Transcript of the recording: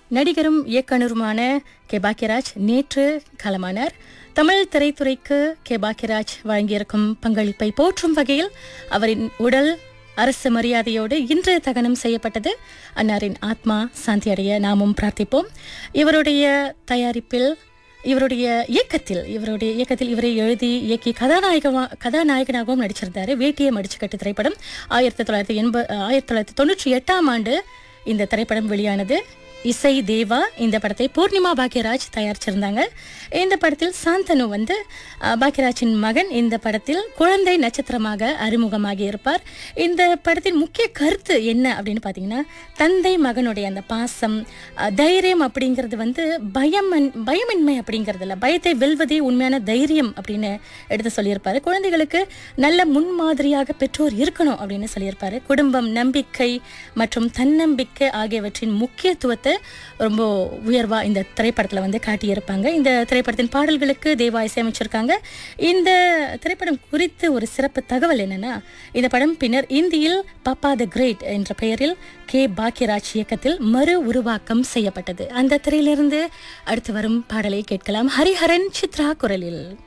நடிகரும் இயக்குனருமான கே பாக்கியராஜ் நேற்று காலமானார் தமிழ் திரைத்துறைக்கு கே பாக்கியராஜ் வழங்கியிருக்கும் பங்களிப்பை போற்றும் வகையில் அவரின் உடல் அரசு மரியாதையோடு இன்று தகனம் செய்யப்பட்டது அன்னாரின் ஆத்மா சாந்தி அடைய நாமும் பிரார்த்திப்போம் இவருடைய தயாரிப்பில் இவருடைய இயக்கத்தில் இவருடைய இயக்கத்தில் இவரை எழுதி இயக்கி கதாநாயகமா கதாநாயகனாகவும் நடிச்சிருந்தாரு வேட்டியை மடிச்சு கட்டு திரைப்படம் ஆயிரத்தி தொள்ளாயிரத்தி எண்ப ஆயிரத்தி தொள்ளாயிரத்தி தொண்ணூற்றி எட்டாம் ஆண்டு இந்த திரைப்படம் வெளியானது இசை தேவா இந்த படத்தை பூர்ணிமா பாக்யராஜ் தயாரிச்சிருந்தாங்க இந்த படத்தில் சாந்தனு வந்து அஹ், பாக்யராஜின் மகன் இந்த படத்தில் குழந்தை நட்சத்திரமாக அறிமுகமாகி இருப்பார் இந்த படத்தின் முக்கிய கருத்து என்ன அப்படின்னு பார்த்தீங்கன்னா தந்தை மகனுடைய அந்த பாசம் அஹ், தைரியம் அப்படிங்கிறது வந்து பயம் பயமின்மை அப்படிங்கிறது இல்லை பயத்தை வெல்வதே உண்மையான தைரியம் அப்படின்னு எடுத்து சொல்லியிருப்பாரு குழந்தைகளுக்கு நல்ல முன்மாதிரியாக பெற்றோர் இருக்கணும் அப்படின்னு சொல்லியிருப்பாரு குடும்பம் நம்பிக்கை மற்றும் தன்னம்பிக்கை ஆகியவற்றின் முக்கியத்துவத்தை ரொம்ப உயர்வா இந்த திரைப்படத்துல வந்து காட்டியிருப்பாங்க இந்த திரைப்படத்தின் பாடல்களுக்கு தேவா இசையமைச்சிருக்காங்க இந்த திரைப்படம் குறித்து ஒரு சிறப்பு தகவல் என்னன்னா இந்த படம் பின்னர் இந்தியில் பாப்பா த கிரேட் என்ற பெயரில் கே பாக்யராஜ் இயக்கத்தில் மறு உருவாக்கம் செய்யப்பட்டது அந்த திரையிலிருந்து அடுத்து வரும் பாடலை கேட்கலாம் ஹரிஹரன் சித்ரா குரலில்